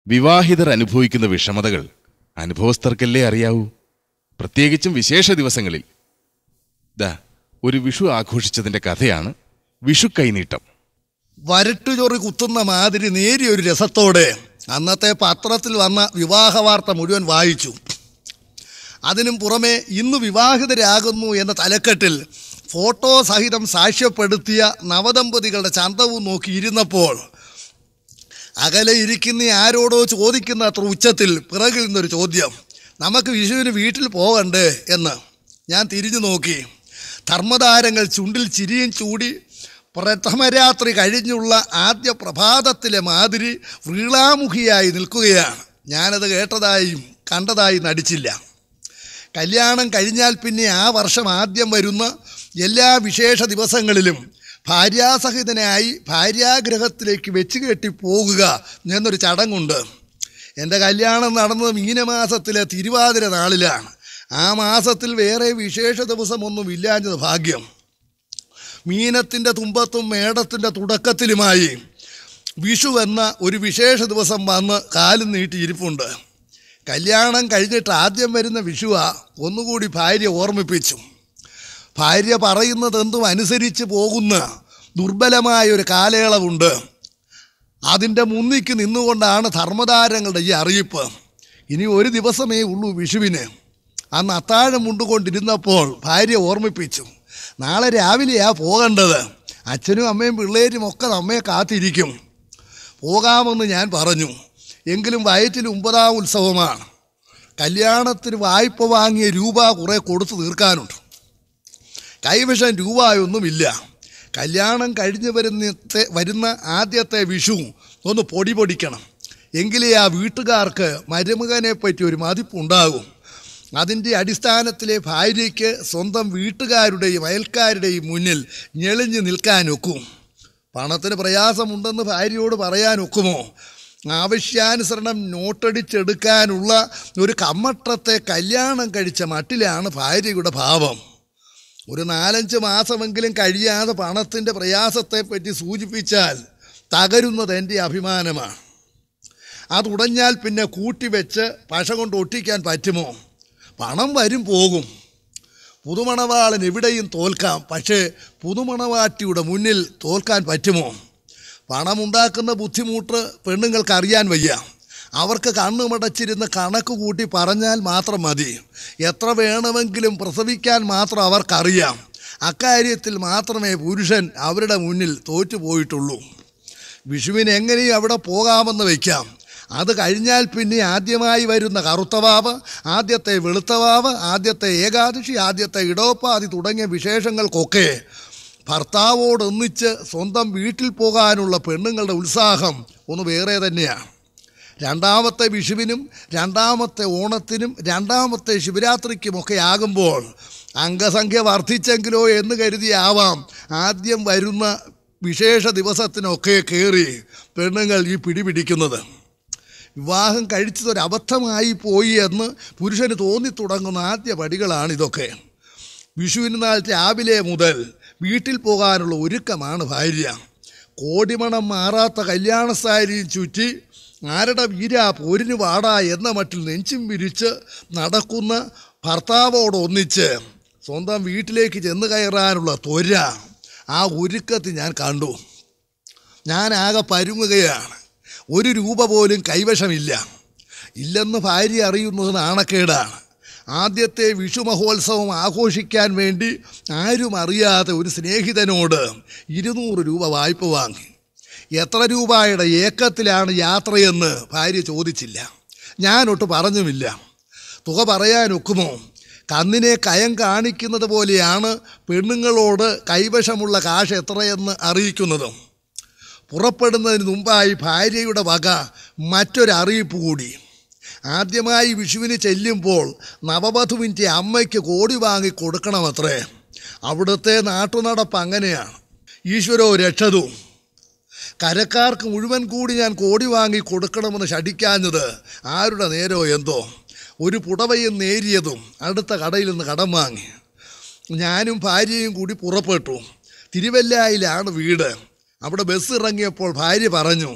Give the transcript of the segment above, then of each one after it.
വിവാഹിതർ അനുഭവിക്കുന്ന വിഷമതകൾ അനുഭവസ്ഥർക്കല്ലേ അറിയാവൂ പ്രത്യേകിച്ചും വിശേഷ ദിവസങ്ങളിൽ ദാ ഒരു വിഷു ആഘോഷിച്ചതിന്റെ കഥയാണ് വിഷു കൈനീട്ടം വരട്ടുചൊറി കുത്തുന്ന മാതിരി നേരിയൊരു രസത്തോടെ അന്നത്തെ പത്രത്തിൽ വന്ന വിവാഹ വാർത്ത മുഴുവൻ വായിച്ചു അതിനും പുറമെ ഇന്ന് വിവാഹിതരാകുന്നു എന്ന തലക്കെട്ടിൽ ഫോട്ടോ സഹിതം സാക്ഷ്യപ്പെടുത്തിയ നവദമ്പതികളുടെ ചന്തവും നോക്കി ഇരുന്നപ്പോൾ അകലെ ഇരിക്കുന്ന ആരോടോ ചോദിക്കുന്ന അത്ര ഉച്ചത്തിൽ പിറകിൽ നിന്നൊരു ചോദ്യം നമുക്ക് വിഷുവിന് വീട്ടിൽ പോകണ്ടേ എന്ന് ഞാൻ തിരിഞ്ഞു നോക്കി ധർമ്മതാരങ്ങൾ ചുണ്ടിൽ ചിരിയും ചൂടി പ്രഥമരാത്രി കഴിഞ്ഞുള്ള ആദ്യ പ്രഭാതത്തിലെ മാതിരി വ്രീളാമുഖിയായി നിൽക്കുകയാണ് ഞാനത് കേട്ടതായും കണ്ടതായും നടിച്ചില്ല കല്യാണം കഴിഞ്ഞാൽ പിന്നെ ആ വർഷം ആദ്യം വരുന്ന എല്ലാ വിശേഷ ദിവസങ്ങളിലും ഭാര്യാസഹിതനായി ഭാര്യാഗ്രഹത്തിലേക്ക് വെച്ച് കെട്ടി പോകുക എന്നൊരു ചടങ്ങുണ്ട് എൻ്റെ കല്യാണം നടന്നത് മീനമാസത്തിലെ തിരുവാതിര നാളിലാണ് ആ മാസത്തിൽ വേറെ വിശേഷ ദിവസമൊന്നും ഇല്ലാഞ്ഞത് ഭാഗ്യം മീനത്തിൻ്റെ തുമ്പത്തും മേടത്തിൻ്റെ തുടക്കത്തിലുമായി വിഷു എന്ന ഒരു വിശേഷ ദിവസം വന്ന് കാലും നീട്ടി ഇരിപ്പുണ്ട് കല്യാണം കഴിഞ്ഞിട്ട് ആദ്യം വരുന്ന വിഷുവ ഒന്നുകൂടി ഭാര്യ ഓർമ്മിപ്പിച്ചു ഭാര്യ പറയുന്നതെന്തും അനുസരിച്ച് പോകുന്ന ദുർബലമായ ഒരു കാലയളവുണ്ട് അതിൻ്റെ മുന്നിക്ക് നിന്നുകൊണ്ടാണ് ധർമ്മതാരങ്ങളുടെ ഈ അറിയിപ്പ് ഇനി ഒരു ദിവസമേ ഉള്ളൂ വിഷുവിന് അന്ന് അത്താഴം ഉണ്ടുകൊണ്ടിരുന്നപ്പോൾ ഭാര്യ ഓർമ്മിപ്പിച്ചു നാളെ രാവിലെയാ പോകേണ്ടത് അച്ഛനും അമ്മയും പിള്ളേരും ഒക്കെ നമ്മെ കാത്തിരിക്കും പോകാമെന്ന് ഞാൻ പറഞ്ഞു എങ്കിലും വയറ്റിൽ ഒമ്പതാം ഉത്സവമാണ് കല്യാണത്തിന് വായ്പ വാങ്ങിയ രൂപ കുറേ കൊടുത്തു തീർക്കാനുണ്ട് കൈവശം രൂപയൊന്നുമില്ല കല്യാണം കഴിഞ്ഞ് വരുന്നത്തെ വരുന്ന ആദ്യത്തെ വിഷു ഒന്ന് പൊടി പൊടിക്കണം എങ്കിലേ ആ വീട്ടുകാർക്ക് മരുമകനെ പറ്റി ഒരു മതിപ്പുണ്ടാകും അതിൻ്റെ അടിസ്ഥാനത്തിലെ ഭാര്യയ്ക്ക് സ്വന്തം വീട്ടുകാരുടെയും അയൽക്കാരുടെയും മുന്നിൽ ഞെളിഞ്ഞു നിൽക്കാനൊക്കും പണത്തിന് പ്രയാസമുണ്ടെന്ന് ഭാര്യയോട് പറയാനൊക്കുമോ ആവശ്യാനുസരണം നോട്ടടിച്ചെടുക്കാനുള്ള ഒരു കമ്മട്ടത്തെ കല്യാണം കഴിച്ച മട്ടിലാണ് ഭാര്യയുടെ ഭാവം ഒരു നാലഞ്ച് മാസമെങ്കിലും കഴിയാതെ പണത്തിൻ്റെ പ്രയാസത്തെപ്പറ്റി സൂചിപ്പിച്ചാൽ തകരുന്നത് എൻ്റെ അഭിമാനമാണ് അതുടഞ്ഞാൽ പിന്നെ കൂട്ടിവെച്ച് പശ കൊണ്ട് ഒട്ടിക്കാൻ പറ്റുമോ പണം വരും പോകും പുതുമണവാളൻ എവിടെയും തോൽക്കാം പക്ഷേ പുതുമണവാട്ടിയുടെ മുന്നിൽ തോൽക്കാൻ പറ്റുമോ പണമുണ്ടാക്കുന്ന ബുദ്ധിമുട്ട് പെണ്ണുങ്ങൾക്ക് അറിയാൻ വയ്യ അവർക്ക് കണ്ണുമടച്ചിരുന്ന് കണക്ക് കൂട്ടി പറഞ്ഞാൽ മാത്രം മതി എത്ര വേണമെങ്കിലും പ്രസവിക്കാൻ മാത്രം അവർക്കറിയാം അക്കാര്യത്തിൽ മാത്രമേ പുരുഷൻ അവരുടെ മുന്നിൽ തോറ്റുപോയിട്ടുള്ളൂ വിഷുവിന് എങ്ങനെയും അവിടെ പോകാമെന്ന് വയ്ക്കാം അത് കഴിഞ്ഞാൽ പിന്നെ ആദ്യമായി വരുന്ന കറുത്തവാവ് ആദ്യത്തെ വെളുത്തവാവ് ആദ്യത്തെ ഏകാദശി ആദ്യത്തെ ഇടോപ്പാതി തുടങ്ങിയ വിശേഷങ്ങൾക്കൊക്കെ ഭർത്താവോടൊന്നിച്ച് സ്വന്തം വീട്ടിൽ പോകാനുള്ള പെണ്ണുങ്ങളുടെ ഉത്സാഹം ഒന്ന് വേറെ തന്നെയാണ് രണ്ടാമത്തെ വിഷുവിനും രണ്ടാമത്തെ ഓണത്തിനും രണ്ടാമത്തെ ശിവരാത്രിക്കുമൊക്കെ ആകുമ്പോൾ അംഗസംഖ്യ വർദ്ധിച്ചെങ്കിലോ എന്ന് കരുതിയാവാം ആദ്യം വരുന്ന വിശേഷ ദിവസത്തിനൊക്കെ കയറി പെണ്ണുങ്ങൾ ഈ പിടിപിടിക്കുന്നത് വിവാഹം കഴിച്ചതൊരു അബദ്ധമായി പോയി എന്ന് പുരുഷന് തോന്നിത്തുടങ്ങുന്ന ആദ്യ പടികളാണിതൊക്കെ വിഷുവിന് നാൾ രാവിലെ മുതൽ വീട്ടിൽ പോകാനുള്ള ഒരുക്കമാണ് ഭാര്യ കോടിമണം മാറാത്ത കല്യാണ സാരിയും ചുറ്റി ആരുടെ വീര പോരിന് വാടാ എന്ന മട്ടിൽ നെഞ്ചും വിരിച്ച് നടക്കുന്ന ഭർത്താവോടൊന്നിച്ച് സ്വന്തം വീട്ടിലേക്ക് ചെന്ന് കയറാനുള്ള ത്വര ആ ഒരുക്കത്തിൽ ഞാൻ കണ്ടു ഞാൻ ആകെ പരുങ്ങുകയാണ് ഒരു രൂപ പോലും കൈവശമില്ല ഇല്ലെന്ന് ഭാര്യ അറിയുന്നത് നാണക്കേടാണ് ആദ്യത്തെ വിഷു മഹോത്സവം ആഘോഷിക്കാൻ വേണ്ടി ആരും അറിയാതെ ഒരു സ്നേഹിതനോട് ഇരുന്നൂറ് രൂപ വായ്പ വാങ്ങി എത്ര രൂപയുടെ ഏക്കത്തിലാണ് യാത്രയെന്ന് ഭാര്യ ചോദിച്ചില്ല ഞാനൊട്ട് പറഞ്ഞുമില്ല തുക പറയാനൊക്കുമോ കന്നിനെ കയം കാണിക്കുന്നത് പോലെയാണ് പെണ്ണുങ്ങളോട് കൈവശമുള്ള കാശ് എത്രയെന്ന് അറിയിക്കുന്നതും പുറപ്പെടുന്നതിന് മുമ്പായി ഭാര്യയുടെ വക മറ്റൊരറിയിപ്പ് കൂടി ആദ്യമായി വിഷുവിന് ചെല്ലുമ്പോൾ നവവധുവിൻ്റെ അമ്മയ്ക്ക് കോടി വാങ്ങി കൊടുക്കണമത്രേ അവിടുത്തെ നാട്ടുനടപ്പ് അങ്ങനെയാണ് ഈശ്വരോ രക്ഷതു കരക്കാർക്ക് മുഴുവൻ കൂടി ഞാൻ കോടി വാങ്ങി കൊടുക്കണമെന്ന് ശഠിക്കാഞ്ഞത് ആരുടെ നേരോ എന്തോ ഒരു പുടവയും നേരിയതും അടുത്ത കടയിൽ നിന്ന് കടം വാങ്ങി ഞാനും ഭാര്യയും കൂടി പുറപ്പെട്ടു തിരുവല്ലായിലാണ് വീട് അവിടെ ബസ് ഇറങ്ങിയപ്പോൾ ഭാര്യ പറഞ്ഞു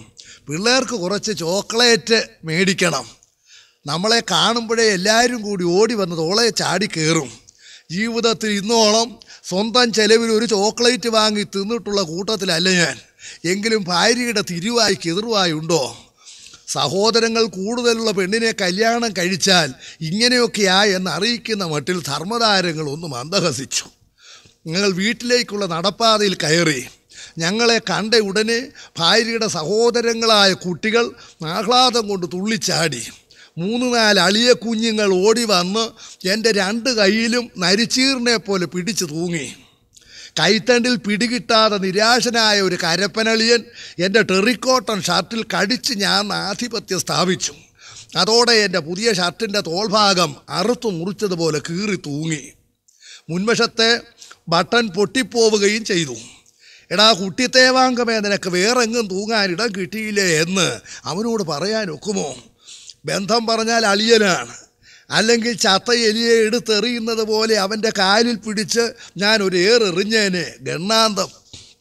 പിള്ളേർക്ക് കുറച്ച് ചോക്ലേറ്റ് മേടിക്കണം നമ്മളെ കാണുമ്പോഴേ എല്ലാവരും കൂടി ഓടി വന്ന് തോളെ ചാടി കയറും ജീവിതത്തിൽ ഇന്നോളം സ്വന്തം ചെലവിൽ ഒരു ചോക്ലേറ്റ് വാങ്ങി തിന്നിട്ടുള്ള കൂട്ടത്തിലല്ല ഞാൻ എങ്കിലും ഭാര്യയുടെ തിരുവായ്ക്ക് എതിർവായി ഉണ്ടോ സഹോദരങ്ങൾ കൂടുതലുള്ള പെണ്ണിനെ കല്യാണം കഴിച്ചാൽ ഇങ്ങനെയൊക്കെയാ എന്ന് അറിയിക്കുന്ന മട്ടിൽ ധർമ്മതാരങ്ങൾ ഒന്ന് മന്ദഹസിച്ചു ഞങ്ങൾ വീട്ടിലേക്കുള്ള നടപ്പാതയിൽ കയറി ഞങ്ങളെ കണ്ട ഉടനെ ഭാര്യയുടെ സഹോദരങ്ങളായ കുട്ടികൾ ആഹ്ലാദം കൊണ്ട് തുള്ളിച്ചാടി മൂന്ന് നാല് അളിയ കുഞ്ഞുങ്ങൾ ഓടി വന്ന് എൻ്റെ രണ്ട് കൈയിലും നരിച്ചീറിനെ പോലെ പിടിച്ചു തൂങ്ങി കൈത്തണ്ടിൽ പിടികിട്ടാതെ നിരാശനായ ഒരു കരപ്പനളിയൻ എൻ്റെ ടെറിക്കോട്ടൺ ഷർട്ടിൽ കടിച്ച് ഞാൻ ആധിപത്യം സ്ഥാപിച്ചു അതോടെ എൻ്റെ പുതിയ ഷർട്ടിൻ്റെ തോൾഭാഗം അറുത്തു മുറിച്ചതുപോലെ കീറി തൂങ്ങി മുൻവശത്തെ ബട്ടൺ പൊട്ടിപ്പോവുകയും ചെയ്തു എടാ കുട്ടിത്തേവാങ്കമേ നിനക്ക് വേറെങ്ങും തൂങ്ങാൻ ഇടം കിട്ടിയില്ലേ എന്ന് അവനോട് പറയാൻ ഒക്കുമോ ബന്ധം പറഞ്ഞാൽ അളിയനാണ് അല്ലെങ്കിൽ ചത്ത എലിയെ എടുത്തെറിയുന്നത് പോലെ അവൻ്റെ കാലിൽ പിടിച്ച് ഞാൻ ഒരു ഏറെറിഞ്ഞേനെ ഗണ്ണാന്തം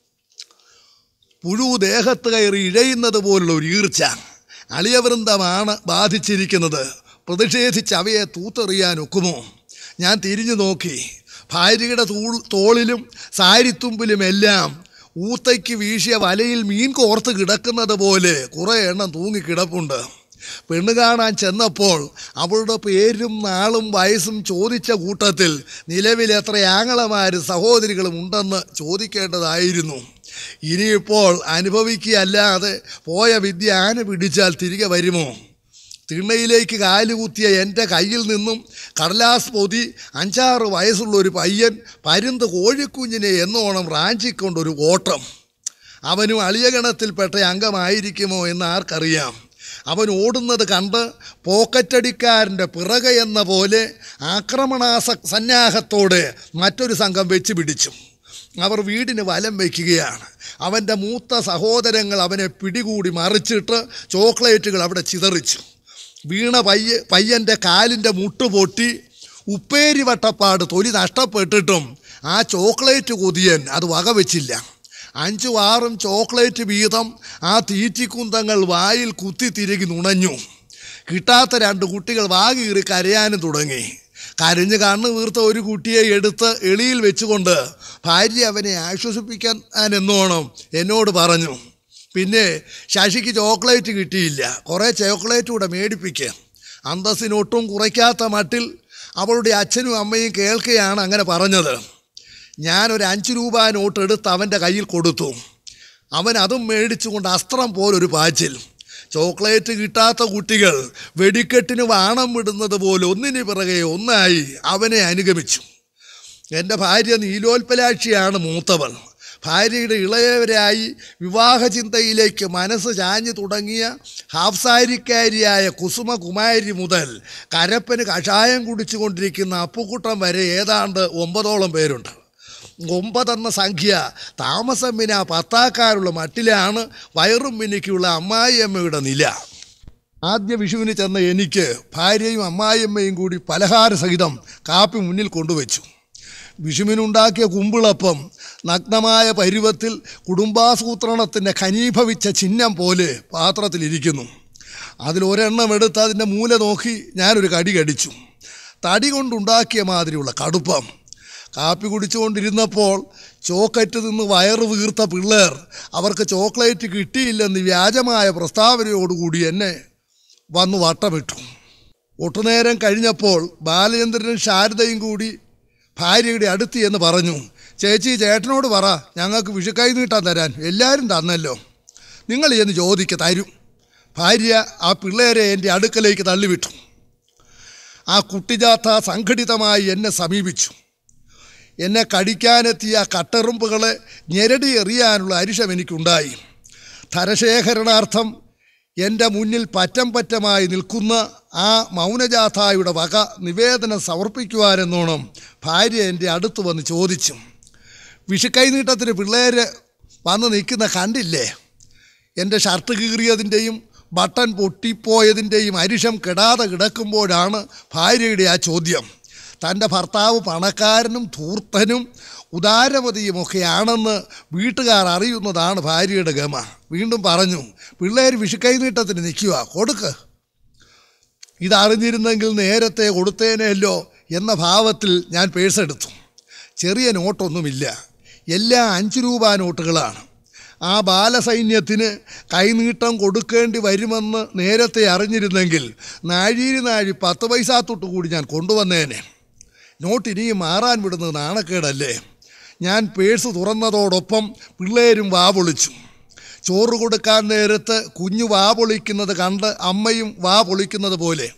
പുഴു ദേഹത്ത് കയറി ഇഴയുന്നത് പോലുള്ള ഒരു ഈർച്ച അളിയവൃന്ദമാണ് ബാധിച്ചിരിക്കുന്നത് പ്രതിഷേധിച്ച് അവയെ തൂത്തെറിയാൻ ഒക്കുമോ ഞാൻ തിരിഞ്ഞു നോക്കി ഭാര്യയുടെ തൂൾ തോളിലും സാരിത്തുമ്പിലുമെല്ലാം ഊത്തയ്ക്ക് വീശിയ വലയിൽ മീൻ കോർത്ത് കിടക്കുന്നത് പോലെ കുറേ എണ്ണം തൂങ്ങിക്കിടപ്പുണ്ട് പെണ്ണ് കാണാൻ ചെന്നപ്പോൾ അവളുടെ പേരും നാളും വയസ്സും ചോദിച്ച കൂട്ടത്തിൽ നിലവിൽ എത്ര ആങ്ങളമാരും സഹോദരികളും ഉണ്ടെന്ന് ചോദിക്കേണ്ടതായിരുന്നു ഇനിയിപ്പോൾ അനുഭവിക്കുകയല്ലാതെ പോയ വിദ്യ ആന പിടിച്ചാൽ തിരികെ വരുമോ തിണ്ണയിലേക്ക് കാലുകുത്തിയ എൻ്റെ കയ്യിൽ നിന്നും കടലാസ് പൊതി അഞ്ചാറ് വയസ്സുള്ള ഒരു പയ്യൻ പരുന്ത് കോഴിക്കുഞ്ഞിനെ എന്നോണം റാഞ്ചിക്കൊണ്ടൊരു ഓട്ടം അവനും അളിയഗണത്തിൽപ്പെട്ട അംഗമായിരിക്കുമോ എന്ന് ആർക്കറിയാം അവൻ ഓടുന്നത് കണ്ട് പോക്കറ്റടിക്കാരൻ്റെ പിറകെ എന്ന പോലെ ആക്രമണാസ സന്നാഹത്തോടെ മറ്റൊരു സംഘം വെച്ച് പിടിച്ചു അവർ വീടിന് വലം വയ്ക്കുകയാണ് അവൻ്റെ മൂത്ത സഹോദരങ്ങൾ അവനെ പിടികൂടി മറിച്ചിട്ട് ചോക്ലേറ്റുകൾ അവിടെ ചിതറിച്ചു വീണ പയ്യ പയ്യൻ്റെ കാലിൻ്റെ മുട്ട് പൊട്ടി ഉപ്പേരി വട്ടപ്പാട് തൊലി നഷ്ടപ്പെട്ടിട്ടും ആ ചോക്ലേറ്റ് കൊതിയൻ അത് വകവെച്ചില്ല അഞ്ചും ആറും ചോക്ലേറ്റ് വീതം ആ തീറ്റിക്കുന്തങ്ങൾ വായിൽ കുത്തി തിരികി നുണഞ്ഞു കിട്ടാത്ത രണ്ട് കുട്ടികൾ വാകീറി കരയാനും തുടങ്ങി കരഞ്ഞ് കണ്ണ് വീർത്ത ഒരു കുട്ടിയെ എടുത്ത് എളിയിൽ വെച്ചുകൊണ്ട് ഭാര്യ അവനെ ആശ്വസിപ്പിക്കാൻ എന്നോണം എന്നോട് പറഞ്ഞു പിന്നെ ശശിക്ക് ചോക്ലേറ്റ് കിട്ടിയില്ല കുറേ ചോക്ലേറ്റ് കൂടെ മേടിപ്പിക്കുക അന്തസ്സിനൊട്ടും കുറയ്ക്കാത്ത മട്ടിൽ അവളുടെ അച്ഛനും അമ്മയും കേൾക്കുകയാണ് അങ്ങനെ പറഞ്ഞത് ഞാനൊരു അഞ്ച് രൂപ നോട്ട് എടുത്ത് അവൻ്റെ കയ്യിൽ കൊടുത്തു അവൻ അതും മേടിച്ചുകൊണ്ട് അസ്ത്രം പോലൊരു പാച്ചിൽ ചോക്ലേറ്റ് കിട്ടാത്ത കുട്ടികൾ വെടിക്കെട്ടിന് വാണം വിടുന്നത് പോലെ ഒന്നിന് പിറകെ ഒന്നായി അവനെ അനുഗമിച്ചു എൻ്റെ ഭാര്യ നീലോൽപലാക്ഷിയാണ് മൂത്തവൾ ഭാര്യയുടെ ഇളയവരായി വിവാഹചിന്തയിലേക്ക് മനസ്സ് ചാഞ്ഞു തുടങ്ങിയ ഹാഫ്സാരിക്കാരിയായ കുസുമകുമാരി മുതൽ കരപ്പന് കഷായം കുടിച്ചുകൊണ്ടിരിക്കുന്ന അപ്പുക്കുട്ടം വരെ ഏതാണ്ട് ഒമ്പതോളം പേരുണ്ട് ഒമ്പതെന്ന സംഖ്യ താമസം വിന പത്താക്കാരുള്ള മട്ടിലാണ് വയറും മിനിക്കുള്ള അമ്മായിയമ്മയുടെ നില ആദ്യ വിഷുവിന് ചെന്ന എനിക്ക് ഭാര്യയും അമ്മായിയമ്മയും കൂടി പലഹാര സഹിതം കാപ്പി മുന്നിൽ കൊണ്ടുവച്ചു വിഷുവിനുണ്ടാക്കിയ കുമ്പിളപ്പം നഗ്നമായ പരുവത്തിൽ കുടുംബാസൂത്രണത്തിൻ്റെ ഖനീഭവിച്ച ചിഹ്നം പോലെ പാത്രത്തിലിരിക്കുന്നു അതിലൊരെണ്ണം എടുത്ത് അതിൻ്റെ മൂല നോക്കി ഞാനൊരു കടി കടിച്ചു തടി കൊണ്ടുണ്ടാക്കിയ മാതിരിയുള്ള കടുപ്പം കാപ്പി കുടിച്ചുകൊണ്ടിരുന്നപ്പോൾ ചോക്കറ്റ് നിന്ന് വയറ് വീർത്ത പിള്ളേർ അവർക്ക് ചോക്ലേറ്റ് കിട്ടിയില്ലെന്ന് വ്യാജമായ പ്രസ്താവനയോടുകൂടി എന്നെ വന്നു വട്ടമിട്ടു ഒട്ടുനേരം കഴിഞ്ഞപ്പോൾ ബാലചന്ദ്രനും ശാരദയും കൂടി ഭാര്യയുടെ അടുത്ത് എന്ന് പറഞ്ഞു ചേച്ചി ചേട്ടനോട് പറ ഞങ്ങൾക്ക് വിഷുക്കൈ നീട്ടാൻ തരാൻ എല്ലാവരും തന്നല്ലോ നിങ്ങൾ എന്ന് ചോദിക്ക തരും ഭാര്യ ആ പിള്ളേരെ എൻ്റെ അടുക്കലേക്ക് തള്ളിവിട്ടു ആ കുട്ടിജാഥ സംഘടിതമായി എന്നെ സമീപിച്ചു എന്നെ കടിക്കാനെത്തിയ ആ കട്ടെറുമ്പുകളെ ഞെരടി എറിയാനുള്ള അരിശം എനിക്കുണ്ടായി ധനശേഖരണാർത്ഥം എൻ്റെ മുന്നിൽ പറ്റം പറ്റമായി നിൽക്കുന്ന ആ മൗനജാഥായുടെ വക നിവേദനം സമർപ്പിക്കുവാനെന്നോണം ഭാര്യ എൻ്റെ അടുത്ത് വന്ന് ചോദിച്ചു വിഷുക്കൈനീട്ടത്തിന് പിള്ളേര് വന്ന് നിൽക്കുന്ന കണ്ടില്ലേ എൻ്റെ ഷർട്ട് കീറിയതിൻ്റെയും ബട്ടൺ പൊട്ടിപ്പോയതിൻ്റെയും അരിശം കെടാതെ കിടക്കുമ്പോഴാണ് ഭാര്യയുടെ ആ ചോദ്യം തൻ്റെ ഭർത്താവ് പണക്കാരനും ധൂർത്തനും ഉദാരമതിയുമൊക്കെയാണെന്ന് വീട്ടുകാർ അറിയുന്നതാണ് ഭാര്യയുടെ ഗമ വീണ്ടും പറഞ്ഞു പിള്ളേർ വിഷുക്കൈനീട്ടത്തിന് നിൽക്കുക കൊടുക്ക് ഇതറിഞ്ഞിരുന്നെങ്കിൽ നേരത്തെ കൊടുത്തേനെയല്ലോ എന്ന ഭാവത്തിൽ ഞാൻ പേഴ്സെടുത്തു ചെറിയ നോട്ടൊന്നുമില്ല എല്ലാം അഞ്ച് രൂപ നോട്ടുകളാണ് ആ ബാലസൈന്യത്തിന് കൈനീട്ടം കൊടുക്കേണ്ടി വരുമെന്ന് നേരത്തെ അറിഞ്ഞിരുന്നെങ്കിൽ നാഴീരി നാഴി പത്ത് പൈസ തൊട്ട് കൂടി ഞാൻ കൊണ്ടുവന്നേനെ നോട്ട് ഇനിയും മാറാൻ വിടുന്നത് നാണക്കേടല്ലേ ഞാൻ പേഴ്സ് തുറന്നതോടൊപ്പം പിള്ളേരും വാ പൊളിച്ചു ചോറ് കൊടുക്കാൻ നേരത്ത് കുഞ്ഞു വാ പൊളിക്കുന്നത് കണ്ട് അമ്മയും വാ പൊളിക്കുന്നത് പോലെ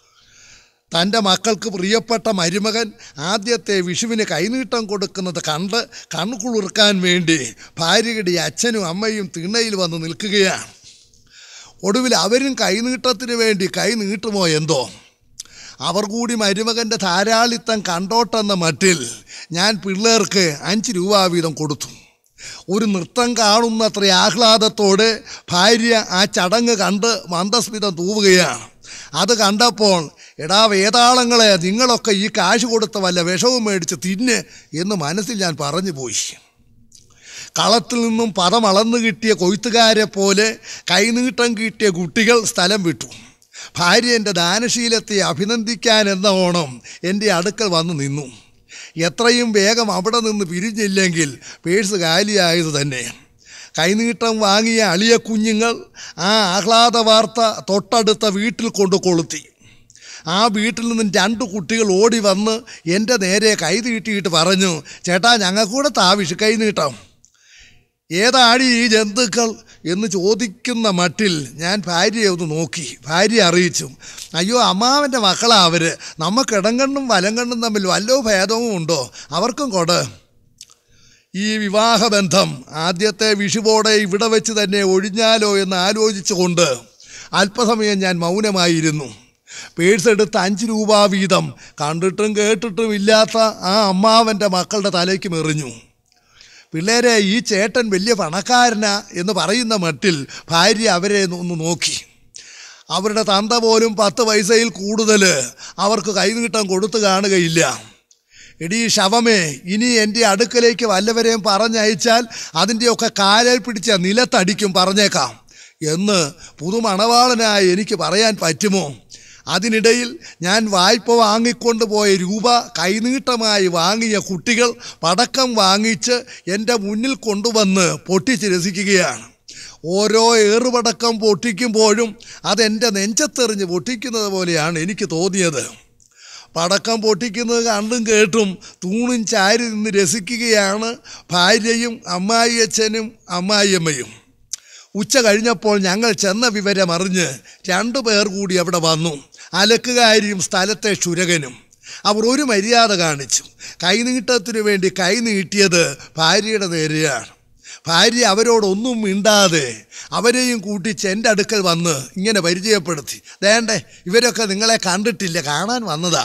തൻ്റെ മക്കൾക്ക് പ്രിയപ്പെട്ട മരുമകൻ ആദ്യത്തെ വിഷുവിന് കൈനീട്ടം കൊടുക്കുന്നത് കണ്ട് കണ്ണുകുളിർക്കാൻ വേണ്ടി ഭാര്യയുടെ അച്ഛനും അമ്മയും തിണ്ണയിൽ വന്ന് നിൽക്കുകയാണ് ഒടുവിൽ അവരും കൈനീട്ടത്തിന് വേണ്ടി കൈ നീട്ടുമോ എന്തോ അവർ കൂടി മരുമകൻ്റെ ധാരാളിത്തം കണ്ടോട്ടെന്ന മട്ടിൽ ഞാൻ പിള്ളേർക്ക് അഞ്ച് രൂപ വീതം കൊടുത്തു ഒരു നൃത്തം കാണുന്നത്ര ആഹ്ലാദത്തോടെ ഭാര്യ ആ ചടങ്ങ് കണ്ട് മന്ദസ്മിതം തൂവുകയാണ് അത് കണ്ടപ്പോൾ എടാ വേതാളങ്ങളെ നിങ്ങളൊക്കെ ഈ കാശ് കൊടുത്ത വല്ല വിഷവും മേടിച്ച് തിന്ന് എന്ന് മനസ്സിൽ ഞാൻ പറഞ്ഞു പോയി കളത്തിൽ നിന്നും പദം അളന്നു കിട്ടിയ കൊയ്ത്തുകാരെ പോലെ കൈനീട്ടം കിട്ടിയ കുട്ടികൾ സ്ഥലം വിട്ടു ഭാര്യ എൻ്റെ ദാനശീലത്തെ അഭിനന്ദിക്കാൻ എന്ന ഓണം എൻ്റെ അടുക്കൽ വന്നു നിന്നു എത്രയും വേഗം അവിടെ നിന്ന് പിരിഞ്ഞില്ലെങ്കിൽ പേഴ്സ് കാലിയായത് തന്നെ കൈനീട്ടം വാങ്ങിയ അളിയ കുഞ്ഞുങ്ങൾ ആ ആഹ്ലാദ വാർത്ത തൊട്ടടുത്ത വീട്ടിൽ കൊണ്ട് കൊളുത്തി ആ വീട്ടിൽ നിന്നും രണ്ട് കുട്ടികൾ ഓടി വന്ന് എൻ്റെ നേരെ കൈ തീട്ടിയിട്ട് പറഞ്ഞു ചേട്ടാ ഞങ്ങൾക്കൂടെ താവിഷ് കൈ നീട്ടാം ഏതാടി ഈ ജന്തുക്കൾ എന്ന് ചോദിക്കുന്ന മട്ടിൽ ഞാൻ ഭാര്യയെ ഒന്ന് നോക്കി ഭാര്യ അറിയിച്ചു അയ്യോ അമ്മാവൻ്റെ മക്കളാ അവർ നമുക്ക് ഇടങ്കണ്ണും വലങ്കണ്ണും തമ്മിൽ വല്ലോ ഭേദവും ഉണ്ടോ അവർക്കും കൊട് ഈ വിവാഹബന്ധം ആദ്യത്തെ വിഷുവോടെ ഇവിടെ വെച്ച് തന്നെ ഒഴിഞ്ഞാലോ എന്ന് ആലോചിച്ചുകൊണ്ട് അല്പസമയം ഞാൻ മൗനമായിരുന്നു പേഴ്സ് എടുത്ത് അഞ്ച് രൂപ വീതം കണ്ടിട്ടും കേട്ടിട്ടും ഇല്ലാത്ത ആ അമ്മാവൻ്റെ മക്കളുടെ തലയ്ക്ക് മെറിഞ്ഞു പിള്ളേരെ ഈ ചേട്ടൻ വലിയ പണക്കാരനാ എന്ന് പറയുന്ന മട്ടിൽ ഭാര്യ അവരെ ഒന്ന് നോക്കി അവരുടെ തന്ത പോലും പത്ത് പൈസയിൽ കൂടുതൽ അവർക്ക് കൈനീട്ടം കൊടുത്തു കാണുകയില്ല എടീ ശവമേ ഇനി എൻ്റെ അടുക്കലേക്ക് വല്ലവരെയും പറഞ്ഞയച്ചാൽ അതിൻ്റെയൊക്കെ കാലിൽ പിടിച്ച നിലത്തടിക്കും പറഞ്ഞേക്കാം എന്ന് പുതുമണവാളനായി എനിക്ക് പറയാൻ പറ്റുമോ അതിനിടയിൽ ഞാൻ വായ്പ വാങ്ങിക്കൊണ്ട് പോയ രൂപ കൈനീട്ടമായി വാങ്ങിയ കുട്ടികൾ പടക്കം വാങ്ങിച്ച് എൻ്റെ മുന്നിൽ കൊണ്ടുവന്ന് പൊട്ടിച്ച് രസിക്കുകയാണ് ഓരോ ഏറുപടക്കം പൊട്ടിക്കുമ്പോഴും അതെൻ്റെ നെഞ്ചത്തെറിഞ്ഞ് പൊട്ടിക്കുന്നത് പോലെയാണ് എനിക്ക് തോന്നിയത് പടക്കം പൊട്ടിക്കുന്നത് കണ്ടും കേട്ടും തൂണും ചാരി നിന്ന് രസിക്കുകയാണ് ഭാര്യയും അമ്മായിയച്ഛനും അമ്മായിയമ്മയും ഉച്ച കഴിഞ്ഞപ്പോൾ ഞങ്ങൾ ചെന്ന വിവരം അറിഞ്ഞ് രണ്ടു പേർ കൂടി അവിടെ വന്നു അലക്കുകാരിയും സ്ഥലത്തെ ക്ഷുരകനും അവർ ഒരു മര്യാദ കാണിച്ചു കൈനീട്ടത്തിനു വേണ്ടി കൈ നീട്ടിയത് ഭാര്യയുടെ നേരെയാണ് ഭാര്യ അവരോടൊന്നും മിണ്ടാതെ അവരെയും കൂട്ടിച്ച് എൻ്റെ അടുക്കൽ വന്ന് ഇങ്ങനെ പരിചയപ്പെടുത്തി വേണ്ടേ ഇവരൊക്കെ നിങ്ങളെ കണ്ടിട്ടില്ല കാണാൻ വന്നതാ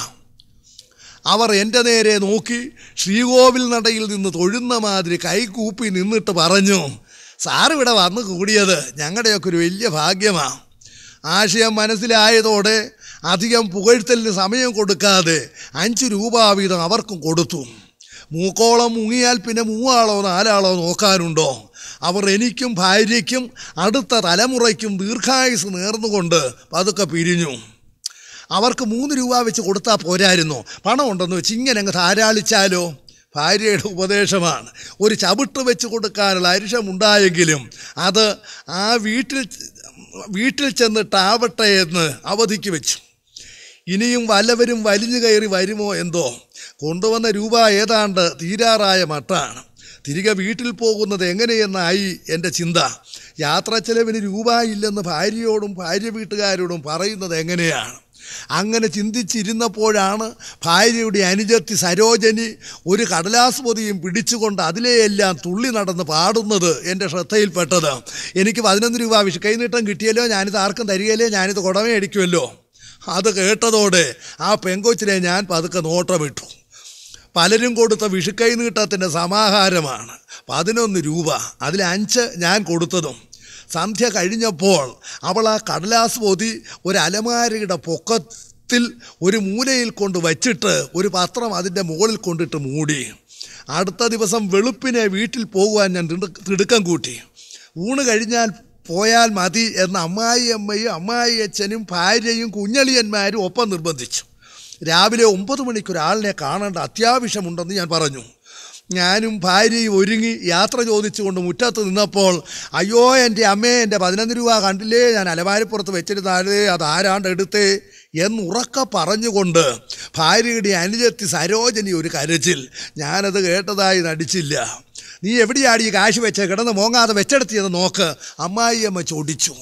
അവർ എൻ്റെ നേരെ നോക്കി ശ്രീകോവിൽ നടയിൽ നിന്ന് തൊഴുന്ന മാതിരി കൈകൂപ്പി നിന്നിട്ട് പറഞ്ഞു സാറിവിടെ വന്ന് കൂടിയത് ഞങ്ങളുടെയൊക്കെ ഒരു വലിയ ഭാഗ്യമാണ് ആശയം മനസ്സിലായതോടെ അധികം പുകഴ്ത്തലിന് സമയം കൊടുക്കാതെ അഞ്ച് രൂപ വീതം അവർക്കും കൊടുത്തു മൂക്കോളം മുങ്ങിയാൽ പിന്നെ മൂവാളോ നാലാളോ നോക്കാനുണ്ടോ അവർ എനിക്കും ഭാര്യയ്ക്കും അടുത്ത തലമുറയ്ക്കും ദീർഘായുസ് നേർന്നുകൊണ്ട് പതുക്കെ പിരിഞ്ഞു അവർക്ക് മൂന്ന് രൂപ വെച്ച് കൊടുത്താൽ പോരായിരുന്നോ പണം ഉണ്ടെന്ന് വെച്ച് ഇങ്ങനെ അങ്ങ് ധാരാളിച്ചാലോ ഭാര്യയുടെ ഉപദേശമാണ് ഒരു ചവിട്ട് വെച്ച് കൊടുക്കാനുള്ള അരിശമുണ്ടായെങ്കിലും അത് ആ വീട്ടിൽ വീട്ടിൽ ചെന്നിട്ടാവട്ടെ എന്ന് അവധിക്ക് വെച്ചു ഇനിയും വല്ലവരും വലിഞ്ഞു കയറി വരുമോ എന്തോ കൊണ്ടുവന്ന രൂപ ഏതാണ്ട് തീരാറായ മട്ടാണ് തിരികെ വീട്ടിൽ പോകുന്നത് എങ്ങനെയെന്നായി എൻ്റെ ചിന്ത യാത്ര ചെലവിന് രൂപ ഇല്ലെന്ന് ഭാര്യയോടും ഭാര്യ വീട്ടുകാരോടും പറയുന്നത് എങ്ങനെയാണ് അങ്ങനെ ചിന്തിച്ചിരുന്നപ്പോഴാണ് ഭാര്യയുടെ അനുജത്തി സരോജനി ഒരു കടലാസ് പൊതിയും പിടിച്ചുകൊണ്ട് അതിലെയെല്ലാം തുള്ളി നടന്ന് പാടുന്നത് എൻ്റെ ശ്രദ്ധയിൽപ്പെട്ടത് എനിക്ക് പതിനൊന്ന് രൂപ വിഷ കൈനീട്ടം കിട്ടിയല്ലോ ഞാനിത് ആർക്കും തരികയില്ലേ ഞാനിത് കുടമയടിക്കുമല്ലോ അത് കേട്ടതോടെ ആ പെങ്കൊച്ചിനെ ഞാൻ പതുക്കെ നോട്ടമിട്ടു പലരും കൊടുത്ത വിഷുക്കൈ നീട്ടത്തിൻ്റെ സമാഹാരമാണ് പതിനൊന്ന് രൂപ അതിൽ അഞ്ച് ഞാൻ കൊടുത്തതും സന്ധ്യ കഴിഞ്ഞപ്പോൾ അവൾ ആ കടലാസ് പൊതി ഒരു അലമാരയുടെ പൊക്കത്തിൽ കഴുത്തിൽ ഒരു മൂലയിൽ കൊണ്ട് വച്ചിട്ട് ഒരു പത്രം അതിൻ്റെ മുകളിൽ കൊണ്ടിട്ട് മൂടി അടുത്ത ദിവസം വെളുപ്പിനെ വീട്ടിൽ പോകുവാൻ ഞാൻ തിടുക്ക- തിടുക്കം കൂട്ടി ഊണ് കഴിഞ്ഞാൽ പോയാൽ മതി എന്ന അമ്മായിയമ്മയും അമ്മായി അച്ഛനും ഭാര്യയും കുഞ്ഞളിയന്മാരും ഒപ്പം നിർബന്ധിച്ചു രാവിലെ ഒമ്പത് മണിക്ക് ഒരാളിനെ കാണേണ്ട അത്യാവശ്യമുണ്ടെന്ന് ഞാൻ പറഞ്ഞു ഞാനും ഭാര്യയും ഒരുങ്ങി യാത്ര ചോദിച്ചുകൊണ്ട് മുറ്റത്ത് നിന്നപ്പോൾ അയ്യോ എൻ്റെ അമ്മേ എൻ്റെ പതിനൊന്ന് രൂപ കണ്ടില്ലേ ഞാൻ അലമാരിപ്പുറത്ത് വെച്ചിരുന്നാലേ അത് ആരാണ്ട് എടുത്തേ എന്നുറക്ക പറഞ്ഞുകൊണ്ട് ഭാര്യയുടെ അനുജത്തി സരോജനി ഒരു കരച്ചിൽ ഞാനത് കേട്ടതായി നടിച്ചില്ല നീ എവിടെയാണ് ഈ കാശ് വെച്ച് കിടന്ന് മോങ്ങാതെ വെച്ചെടുത്തിയെന്ന് നോക്ക് അമ്മായിയമ്മ ചോദിച്ചു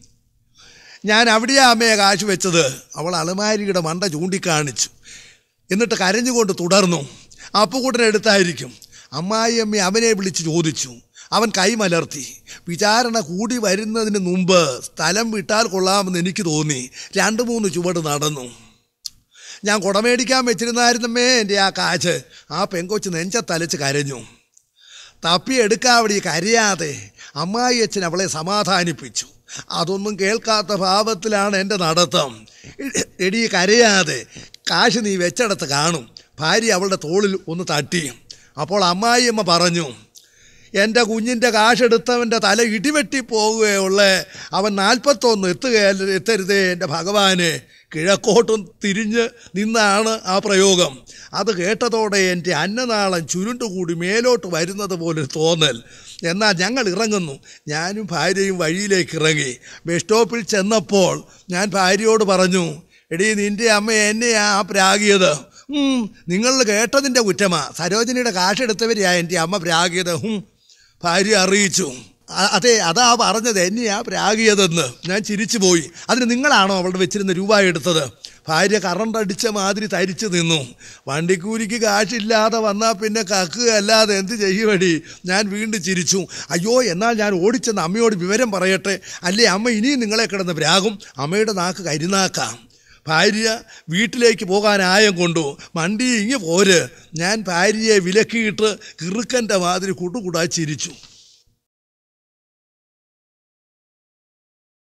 ഞാൻ അവിടെയാ അമ്മയെ കാശ് വെച്ചത് അവൾ അലമാരിയുടെ മണ്ട ചൂണ്ടിക്കാണിച്ചു എന്നിട്ട് കരഞ്ഞുകൊണ്ട് തുടർന്നു അപ്പുകൂട്ടനെടുത്തായിരിക്കും അമ്മായിയമ്മ അവനെ വിളിച്ച് ചോദിച്ചു അവൻ കൈമലർത്തി വിചാരണ കൂടി വരുന്നതിന് മുമ്പ് സ്ഥലം വിട്ടാൽ കൊള്ളാമെന്ന് എനിക്ക് തോന്നി രണ്ട് മൂന്ന് ചുവട് നടന്നു ഞാൻ കുടമേടിക്കാൻ വെച്ചിരുന്നായിരുന്നമ്മേ എൻ്റെ ആ കാശ് ആ പെങ്കൊച്ച് നെഞ്ചത്തലച്ച് കരഞ്ഞു തപ്പിയെടുക്കാവടി കരയാതെ അമ്മായി അച്ഛൻ അവളെ സമാധാനിപ്പിച്ചു അതൊന്നും കേൾക്കാത്ത ഭാവത്തിലാണ് എൻ്റെ നടത്തം എ- എടി കരയാതെ കാശ് നീ വെച്ചെടുത്ത് കാണും ഭാര്യ അവളുടെ തോളിൽ ഒന്ന് തട്ടി അപ്പോൾ അമ്മായിയമ്മ പറഞ്ഞു എൻ്റെ കുഞ്ഞിൻ്റെ കാശെടുത്തവൻ്റെ തല ഇടിവെട്ടി പോവുകയുള്ളേ അവൻ നാൽപ്പത്തൊന്ന് എത്തുകയല്ല എത്തരുതേ എൻ്റെ ഭഗവാനെ കിഴക്കോട്ടും തിരിഞ്ഞ് നിന്നാണ് ആ പ്രയോഗം അത് കേട്ടതോടെ എൻ്റെ അന്നനാളം ചുരുണ്ടുകൂടി മേലോട്ട് വരുന്നത് പോലെ തോന്നൽ എന്നാൽ ഞങ്ങൾ ഇറങ്ങുന്നു ഞാനും ഭാര്യയും വഴിയിലേക്ക് ഇറങ്ങി ബസ് സ്റ്റോപ്പിൽ ചെന്നപ്പോൾ ഞാൻ ഭാര്യയോട് പറഞ്ഞു എടീ നിൻ്റെ അമ്മ എന്നെയാ ആ പ്രാഗിയത് ഉം, നിങ്ങൾ കേട്ടതിൻ്റെ കുറ്റമാ സരോജിനിയുടെ കാശെടുത്തവരെയാ എൻ്റെ അമ്മ പ്രാഗിയത് ഹും ഭാര്യ അറിയിച്ചു അ- അതെ അതാ പറഞ്ഞത് എന്നെയാ പ്രാഗിയതെന്ന് ഞാൻ ചിരിച്ചു പോയി അതിന് നിങ്ങളാണോ അവളുടെ വെച്ചിരുന്ന രൂപ എടുത്തത് ഭാര്യ കറണ്ട് അടിച്ച മാതിരി തരിച്ചു നിന്നു വണ്ടിക്കൂലിക്ക് കാശില്ലാതെ വന്നാൽ പിന്നെ കക്കുകയല്ലാതെ എന്ത് ചെയ്യുവടി ഞാൻ വീണ്ടും ചിരിച്ചു അയ്യോ എന്നാൽ ഞാൻ ഓടിച്ചെന്ന് അമ്മയോട് വിവരം പറയട്ടെ അല്ലേ അമ്മ ഇനിയും നിങ്ങളെ കിടന്ന് പ്രാകും അമ്മയുടെ നാക്ക് കരിനാക്കാം ഭാര്യ വീട്ടിലേക്ക് പോകാൻ ആയം കൊണ്ടു മണ്ടി ഇങ്ങ് പോര് ഞാൻ ഭാര്യയെ വിലക്കിയിട്ട് കിറുക്കൻ്റെ മാതിരി കുട്ടുകുടാ ചിരിച്ചു